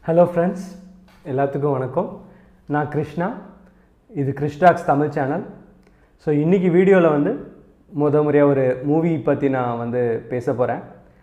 hello friends எல்லாத்துக்கும் வணக்கம் நான் கிருஷ்ணா இது கிருஷ்டாக்ஸ் தமிழ் சேனல் ஸோ இன்றைக்கி வீடியோவில் வந்து முத முறையாக ஒரு மூவி பற்றி நான் வந்து பேச போகிறேன்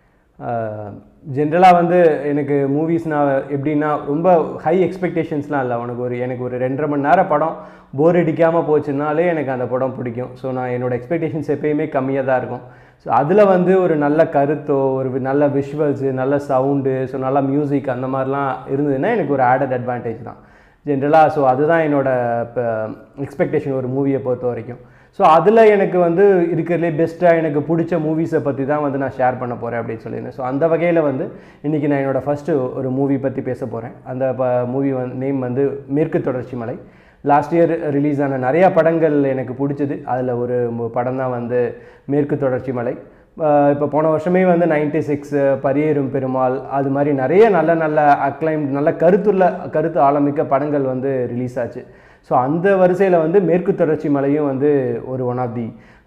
ஜென்ரலாக வந்து எனக்கு மூவிஸ்னால் எப்படின்னா ரொம்ப ஹை எக்ஸ்பெக்டேஷன்ஸ்லாம் இல்லை உனக்கு ஒரு எனக்கு ஒரு ரெண்டரை மணி நேரம் படம் போர் அடிக்காமல் போச்சுனாலே எனக்கு அந்த படம் பிடிக்கும் ஸோ நான் என்னோடய எக்ஸ்பெக்டேஷன்ஸ் எப்பயுமே கம்மியாக தான் இருக்கும் ஸோ அதில் வந்து ஒரு நல்ல கருத்தோ ஒரு நல்ல விஷுவல்ஸு நல்ல சவுண்டு ஸோ நல்ல மியூசிக் அந்த மாதிரிலாம் இருந்ததுன்னா எனக்கு ஒரு ஆடட் அட்வான்டேஜ் தான் ஜென்ரலாக ஸோ அதுதான் என்னோடய இப்போ எக்ஸ்பெக்டேஷன் ஒரு மூவியை பொறுத்த வரைக்கும் ஸோ அதில் எனக்கு வந்து இருக்கிறதுலே பெஸ்ட்டாக எனக்கு பிடிச்ச மூவிஸை பற்றி தான் வந்து நான் ஷேர் பண்ண போகிறேன் அப்படின்னு சொல்லியிருந்தேன் ஸோ அந்த வகையில் வந்து இன்றைக்கி நான் என்னோடய ஃபஸ்ட்டு ஒரு மூவி பற்றி பேச போகிறேன் அந்த ப மூவி வந்து நேம் வந்து மேற்கு தொடர்ச்சி மலை லாஸ்ட் இயர் ரிலீஸ் ஆன நிறையா படங்கள் எனக்கு பிடிச்சது அதில் ஒரு படம் தான் வந்து மேற்கு தொடர்ச்சி மலை இப்போ போன வருஷமே வந்து நைன்டி சிக்ஸ் பரியேறும் பெருமாள் அது மாதிரி நிறைய நல்ல நல்ல அக்ளைம் நல்ல கருத்துள்ள கருத்து ஆழமிக்க படங்கள் வந்து ரிலீஸ் ஆச்சு ஸோ அந்த வரிசையில் வந்து மேற்கு தொடர்ச்சி மலையும் வந்து ஒரு ஒன் ஆஃப் தி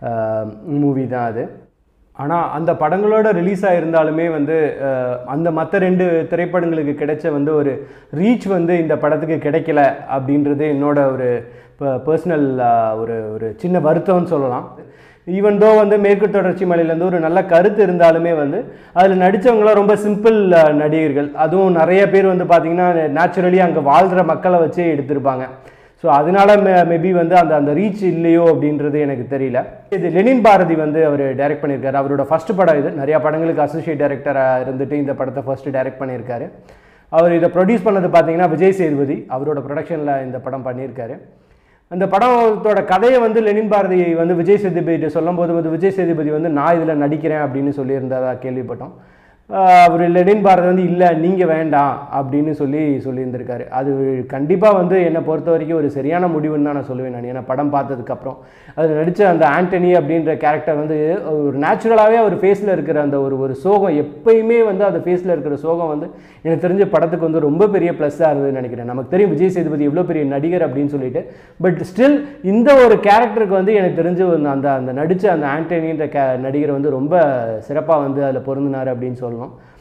மூவி தான் அது ஆனால் அந்த படங்களோட ரிலீஸ் ஆகிருந்தாலுமே வந்து அந்த மற்ற ரெண்டு திரைப்படங்களுக்கு கிடைச்ச வந்து ஒரு ரீச் வந்து இந்த படத்துக்கு கிடைக்கல அப்படின்றது என்னோட ஒரு பர்சனல் ஒரு ஒரு சின்ன வருத்தம்னு சொல்லலாம் ஈவன் தோ வந்து மேற்கு தொடர்ச்சி மலையிலேருந்து ஒரு நல்ல கருத்து இருந்தாலுமே வந்து அதில் நடித்தவங்களாம் ரொம்ப சிம்பிள் நடிகர்கள் அதுவும் நிறைய பேர் வந்து பார்த்திங்கன்னா நேச்சுரலி அங்கே வாழ்கிற மக்களை வச்சே எடுத்திருப்பாங்க ஸோ அதனால மே மேபி வந்து அந்த அந்த ரீச் இல்லையோ அப்படின்றது எனக்கு தெரியல இது லெனின் பாரதி வந்து அவர் டைரக்ட் பண்ணியிருக்காரு அவரோட ஃபர்ஸ்ட் படம் இது நிறையா படங்களுக்கு அசோசியேட் டைரக்டராக இருந்துட்டு இந்த படத்தை ஃபர்ஸ்ட் டைரக்ட் பண்ணியிருக்காரு அவர் இதை ப்ரொடியூஸ் பண்ணது பார்த்தீங்கன்னா விஜய் சேதுபதி அவரோட ப்ரொடக்ஷனில் இந்த படம் பண்ணியிருக்காரு அந்த படத்தோட கதையை வந்து லெனின் பாரதி வந்து விஜய் சேதுபதி சொல்லும் போது வந்து விஜய் சேதுபதி வந்து நான் இதில் நடிக்கிறேன் அப்படின்னு சொல்லியிருந்ததா கேள்விப்பட்டோம் அவர் லெனின் பாரதி வந்து இல்லை நீங்கள் வேண்டாம் அப்படின்னு சொல்லி சொல்லியிருந்திருக்காரு அது கண்டிப்பாக வந்து என்னை பொறுத்த வரைக்கும் ஒரு சரியான முடிவுன்னு தான் நான் சொல்லுவேன் நான் ஏன்னா படம் பார்த்ததுக்கப்புறம் அதில் நடித்த அந்த ஆண்டனி அப்படின்ற கேரக்டர் வந்து ஒரு நேச்சுரலாகவே அவர் ஃபேஸில் இருக்கிற அந்த ஒரு ஒரு சோகம் எப்பயுமே வந்து அந்த ஃபேஸில் இருக்கிற சோகம் வந்து எனக்கு தெரிஞ்ச படத்துக்கு வந்து ரொம்ப பெரிய ப்ளஸ்ஸாக இருந்ததுன்னு நினைக்கிறேன் நமக்கு தெரியும் விஜய் சேதுபதி எவ்வளோ பெரிய நடிகர் அப்படின்னு சொல்லிட்டு பட் ஸ்டில் இந்த ஒரு கேரக்டருக்கு வந்து எனக்கு தெரிஞ்சு அந்த அந்த நடித்த அந்த ஆண்டனின்ற கே நடிகர் வந்து ரொம்ப சிறப்பாக வந்து அதில் பொருந்தினார் அப்படின்னு சொல்லணும்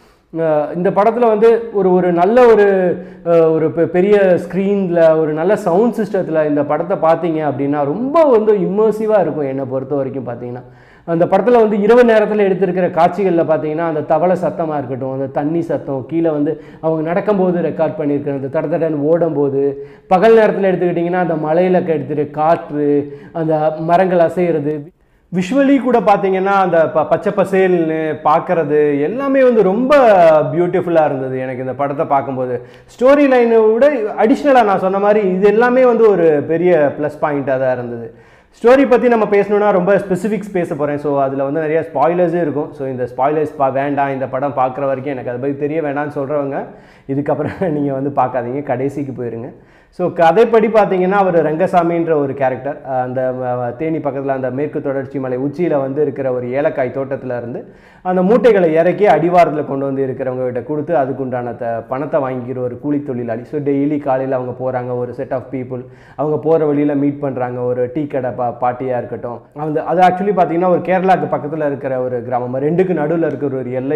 இந்த படத்தில் வந்து ஒரு ஒரு நல்ல ஒரு ஒரு பெரிய ஸ்க்ரீனில் ஒரு நல்ல சவுண்ட் சிஸ்டத்தில் இந்த படத்தை பார்த்தீங்க அப்படின்னா ரொம்ப வந்து இம்மர்சிவாக இருக்கும் என்னை பொறுத்த வரைக்கும் பார்த்தீங்கன்னா அந்த படத்தில் வந்து இரவு நேரத்தில் எடுத்திருக்கிற காட்சிகளில் பார்த்தீங்கன்னா அந்த தவளை சத்தமாக இருக்கட்டும் அந்த தண்ணி சத்தம் கீழே வந்து அவங்க நடக்கும்போது ரெக்கார்ட் பண்ணியிருக்கிற அந்த தட தடன்னு ஓடும்போது பகல் நேரத்தில் எடுத்துக்கிட்டிங்கன்னா அந்த மலையில் எடுத்துகிட்டு காற்று அந்த மரங்கள் அசைகிறது விஷுவலி கூட பார்த்தீங்கன்னா அந்த ப பச்சை பசேல்னு பார்க்குறது எல்லாமே வந்து ரொம்ப பியூட்டிஃபுல்லாக இருந்தது எனக்கு இந்த படத்தை பார்க்கும்போது ஸ்டோரி லைனை விட அடிஷ்னலாக நான் சொன்ன மாதிரி இது எல்லாமே வந்து ஒரு பெரிய ப்ளஸ் பாயிண்ட்டாக தான் இருந்தது ஸ்டோரி பற்றி நம்ம பேசணுன்னா ரொம்ப ஸ்பெசிஃபிக்ஸ் பேச போகிறேன் ஸோ அதில் வந்து நிறைய ஸ்பாய்லர்ஸே இருக்கும் ஸோ இந்த ஸ்பாய்லர்ஸ் பா வேண்டாம் இந்த படம் பார்க்குற வரைக்கும் எனக்கு அதை பற்றி தெரிய வேண்டாம்னு சொல்கிறவங்க இதுக்கப்புறம் நீங்கள் வந்து பார்க்காதீங்க கடைசிக்கு போயிருங்க ஸோ கதைப்படி பார்த்தீங்கன்னா அவர் ரங்கசாமின்ற ஒரு கேரக்டர் அந்த தேனி பக்கத்தில் அந்த மேற்கு தொடர்ச்சி மலை உச்சியில் வந்து இருக்கிற ஒரு ஏலக்காய் தோட்டத்தில் இருந்து அந்த மூட்டைகளை இறக்கி அடிவாரத்தில் கொண்டு வந்து இருக்கிறவங்க கிட்ட கொடுத்து அதுக்குண்டான த பணத்தை வாங்கிக்கிற ஒரு கூலி தொழிலாளி ஸோ டெய்லி காலையில் அவங்க போகிறாங்க ஒரு செட் ஆஃப் பீப்புள் அவங்க போகிற வழியில் மீட் பண்ணுறாங்க ஒரு டீ கடை பா பாட்டியாக இருக்கட்டும் அந்த அது ஆக்சுவலி பார்த்தீங்கன்னா ஒரு கேரளாவுக்கு பக்கத்தில் இருக்கிற ஒரு கிராமம் ரெண்டுக்கு நடுவில் இருக்கிற ஒரு எல்லை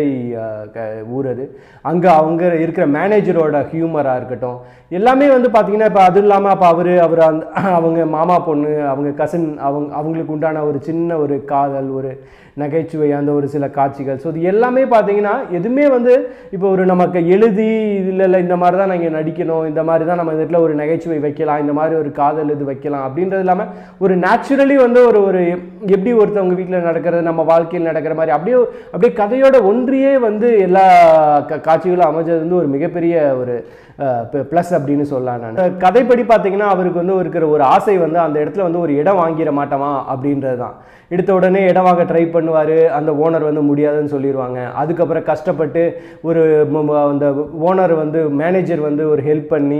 ஊர் அது அங்கே அவங்க இருக்கிற மேனேஜரோட ஹியூமராக இருக்கட்டும் எல்லாமே வந்து பார்த்தீங்கன்னா இப்போ அது இல்லாமல் அப்போ அவர் அவர் அந்த அவங்க மாமா பொண்ணு அவங்க கசின் அவங்க அவங்களுக்கு உண்டான ஒரு சின்ன ஒரு காதல் ஒரு நகைச்சுவை அந்த ஒரு சில காட்சிகள் ஸோ இது எல்லாமே பார்த்தீங்கன்னா எதுவுமே வந்து இப்போ ஒரு நமக்கு எழுதி இல்லை இல்லை இந்த மாதிரி தான் நாங்கள் நடிக்கணும் இந்த மாதிரி தான் நம்ம இந்த இடத்துல ஒரு நகைச்சுவை வைக்கலாம் இந்த மாதிரி ஒரு காதல் இது வைக்கலாம் அப்படின்றது இல்லாமல் ஒரு நேச்சுரலி வந்து ஒரு ஒரு எப்படி ஒருத்தவங்க வீட்டில் நடக்கிறது நம்ம வாழ்க்கையில் நடக்கிற மாதிரி அப்படியே அப்படியே கதையோட ஒன்றியே வந்து எல்லா காட்சிகளும் அமைஞ்சது வந்து ஒரு மிகப்பெரிய ஒரு ப்ளஸ் அப்படின்னு சொல்லலாம் நான் கதைப்படி பார்த்தீங்கன்னா அவருக்கு வந்து இருக்கிற ஒரு ஆசை வந்து அந்த இடத்துல வந்து ஒரு இடம் வாங்கிட மாட்டோமா அப்படின்றது தான் எடுத்த உடனே இடம் வாங்க ட்ரை பண்ணுவார் அந்த ஓனர் வந்து முடியாதுன்னு சொல்லிடுவாங்க அதுக்கப்புறம் கஷ்டப்பட்டு ஒரு அந்த ஓனர் வந்து மேனேஜர் வந்து ஒரு ஹெல்ப் பண்ணி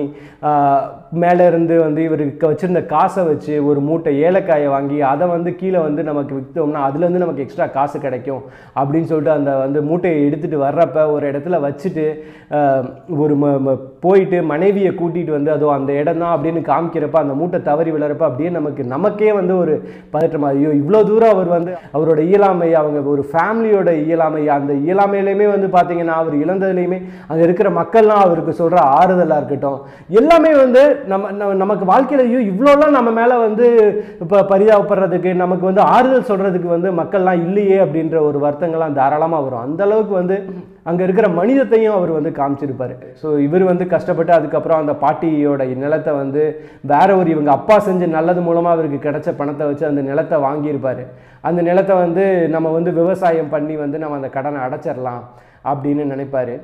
மேலே இருந்து வந்து இவருக்கு வச்சுருந்த காசை வச்சு ஒரு மூட்டை ஏலக்காயை வாங்கி அதை வந்து கீழே வந்து நமக்கு விற்றோம்னா அதுலேருந்து நமக்கு எக்ஸ்ட்ரா காசு கிடைக்கும் அப்படின்னு சொல்லிட்டு அந்த வந்து மூட்டையை எடுத்துகிட்டு வர்றப்ப ஒரு இடத்துல வச்சுட்டு ஒரு போயிட்டு மனைவியை கூட்டிகிட்டு வந்து அதோ அந்த இடம் தான் அப்படின்னு காமிக்கிறப்ப அந்த மூட்டை தவறி விழறப்ப அப்படியே நமக்கு நமக்கே வந்து ஒரு பதற்றமா ஐயோ இவ்வளோ தூரம் தூரம் அவர் வந்து அவரோட இயலாமை அவங்க ஒரு ஃபேமிலியோட இயலாமை அந்த இயலாமையிலையுமே வந்து பார்த்தீங்கன்னா அவர் இழந்ததுலையுமே அங்கே இருக்கிற மக்கள்லாம் அவருக்கு சொல்கிற ஆறுதலாக இருக்கட்டும் எல்லாமே வந்து நம்ம நம்ம- நமக்கு வாழ்க்கையில் ஐயோ இவ்வளோலாம் நம்ம மேலே வந்து இப்போ பரிதாபப்படுறதுக்கு நமக்கு வந்து ஆறுதல் சொல்கிறதுக்கு வந்து மக்கள்லாம் இல்லையே அப்படின்ற ஒரு வருத்தங்கள்லாம் தாராளமாக வரும் அந்த அளவுக்கு வந்து அங்கே இருக்கிற மனிதத்தையும் அவர் வந்து காமிச்சிருப்பார் ஸோ இவர் வந்து கஷ்டப்பட்டு அதுக்கப்புறம் அந்த பாட்டியோட நிலத்தை வந்து வேற ஒரு இவங்க அப்பா செஞ்ச நல்லது மூலமாக அவருக்கு கிடைச்ச பணத்தை வச்சு அந்த நிலத்தை வாங்கியிருப்பார் அந்த நிலத்தை வந்து நம்ம வந்து விவசாயம் பண்ணி வந்து நம்ம அந்த கடனை அடைச்சிடலாம் அப்படின்னு நினைப்பாரு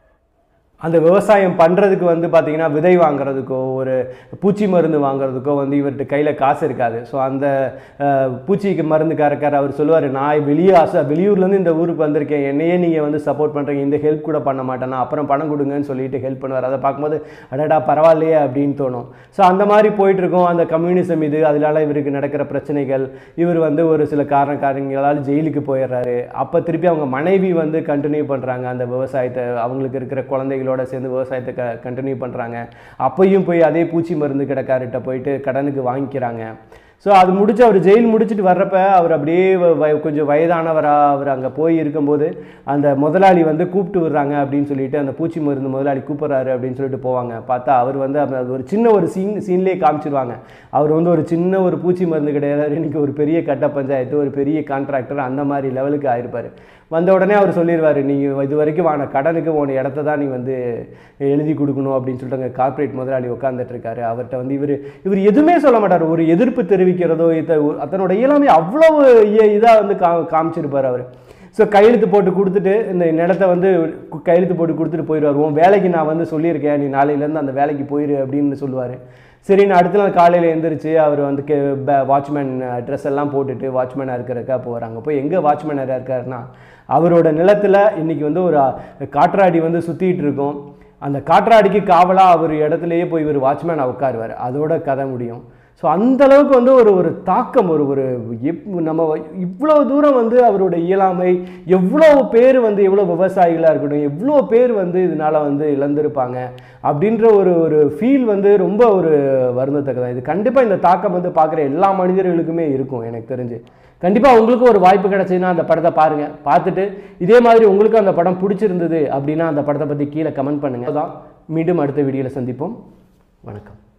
அந்த விவசாயம் பண்ணுறதுக்கு வந்து பார்த்தீங்கன்னா விதை வாங்குறதுக்கோ ஒரு பூச்சி மருந்து வாங்குறதுக்கோ வந்து இவர்கிட்ட கையில் காசு இருக்காது ஸோ அந்த அஹ், பூச்சிக்கு மருந்துக்காரக்கார் அவர் சொல்லுவார் நான் வெளியே ஆசை வெளியூர்லேருந்து இந்த ஊருக்கு வந்திருக்கேன் என்னையே நீங்கள் வந்து சப்போர்ட் பண்ணுறீங்க இந்த ஹெல்ப் கூட பண்ண மாட்டேனா அப்புறம் பணம் கொடுங்கன்னு சொல்லிட்டு ஹெல்ப் பண்ணுவார் அதை பார்க்கும்போது அடடா பரவாயில்லையே அப்படின்னு தோணும் ஸோ அந்த மாதிரி போயிட்டு இருக்கோம் அந்த கம்யூனிசம் இது அதனால இவருக்கு நடக்கிற பிரச்சனைகள் இவர் வந்து ஒரு சில காரண காரணங்களால் ஜெயிலுக்கு போயிடுறாரு அப்போ திருப்பி அவங்க மனைவி வந்து கண்டினியூ பண்ணுறாங்க அந்த விவசாயத்தை அவங்களுக்கு இருக்கிற குழந்தைகளோட சேர்ந்து விவசாயத்தை க கண்டினியூ பண்ணுறாங்க அப்பையும் போய் அதே பூச்சி மருந்து கடைக்கார்கிட்ட போயிட்டு கடனுக்கு வாங்கிக்கிறாங்க ஸோ அது முடிச்சு அவர் ஜெயில் முடிச்சுட்டு வர்றப்ப அவர் அப்படியே வ- வ- கொஞ்சம் வயதானவராக அவர் அங்கே போய் இருக்கும்போது அந்த முதலாளி வந்து கூப்பிட்டு விடுறாங்க அப்படின்னு சொல்லிட்டு அந்த பூச்சி மருந்து முதலாளி கூப்பிட்றாரு அப்படின்னு சொல்லிட்டு போவாங்க பார்த்தா அவர் வந்து அப்ப அது ஒரு சின்ன ஒரு சீன் சீன்லேயே காமிச்சிருவாங்க அவர் வந்து ஒரு சின்ன ஒரு பூச்சி மருந்து கிடையாது இன்னைக்கு ஒரு பெரிய கட்ட பஞ்சாயத்து ஒரு பெரிய கான்ட்ராக்டர் அந்த மாதிரி லெவலுக்கு ஆயிருப்பார் வந்த உடனே அவர் சொல்லிடுவார் நீங்கள் இது வரைக்கும் வான கடனுக்கு உன இடத்த தான் நீ வந்து எழுதி கொடுக்கணும் அப்படின்னு சொல்லிட்டு அங்கே கார்ப்பரேட் முதலாளி உட்காந்துட்டு இருக்காரு அவர்கிட்ட வந்து இவர் இவர் எதுவுமே சொல்ல மாட்டார் ஒரு எதிர்ப்பு தெரிவிக்கிறதோ இத தன்னோட இயலாமை அவ்வளவு இதாக வந்து கா காமிச்சிருப்பார் அவர் ஸோ கையெழுத்து போட்டு கொடுத்துட்டு இந்த நிலத்தை வந்து கு- கையெழுத்து போட்டு கொடுத்துட்டு போயிடுவார் உன் வேலைக்கு நான் வந்து சொல்லியிருக்கேன் நீ நாளையிலேருந்து அந்த வேலைக்கு போயிரு அப்படின்னு சொல்லுவார் சரின்னு அடுத்த நாள் காலையில் எந்திரிச்சு அவர் வந்து கே வாட்ச்மேன் ட்ரெஸ் எல்லாம் போட்டுட்டு வாட்ச்மேனாக இருக்கிறக்கா போகிறாங்க போய் எங்கே வாட்ச்மேனாக இருக்காருன்னா அவரோட நிலத்தில் இன்னைக்கு வந்து ஒரு அஹ், காற்றாடி வந்து சுற்றிட்டு இருக்கும் அந்த காற்றாடிக்கு காவலாக அவர் இடத்துலையே போய் இவர் வாட்ச்மேனாக உட்காருவார் அதோட கதை முடியும் ஸோ அந்த அளவுக்கு வந்து ஒரு ஒரு தாக்கம் ஒரு ஒரு எப் நம்ம இவ்வளோ தூரம் வந்து அவரோட இயலாமை எவ்வளோ பேர் வந்து எவ்வளோ விவசாயிகளாக இருக்கட்டும் எவ்வளோ பேர் வந்து இதனால வந்து இழந்திருப்பாங்க அப்படின்ற ஒரு ஒரு ஃபீல் வந்து ரொம்ப ஒரு வருந்தத்தக்கதான் இது கண்டிப்பாக இந்த தாக்கம் வந்து பார்க்குற எல்லா மனிதர்களுக்குமே இருக்கும் எனக்கு தெரிஞ்சு கண்டிப்பாக உங்களுக்கு ஒரு வாய்ப்பு கிடைச்சதுன்னா அந்த படத்தை பாருங்கள் பார்த்துட்டு இதே மாதிரி உங்களுக்கு அந்த படம் பிடிச்சிருந்தது அப்படின்னா அந்த படத்தை பற்றி கீழே கமெண்ட் பண்ணுங்கள் அதான் மீண்டும் அடுத்த வீடியோவில் சந்திப்போம் வணக்கம்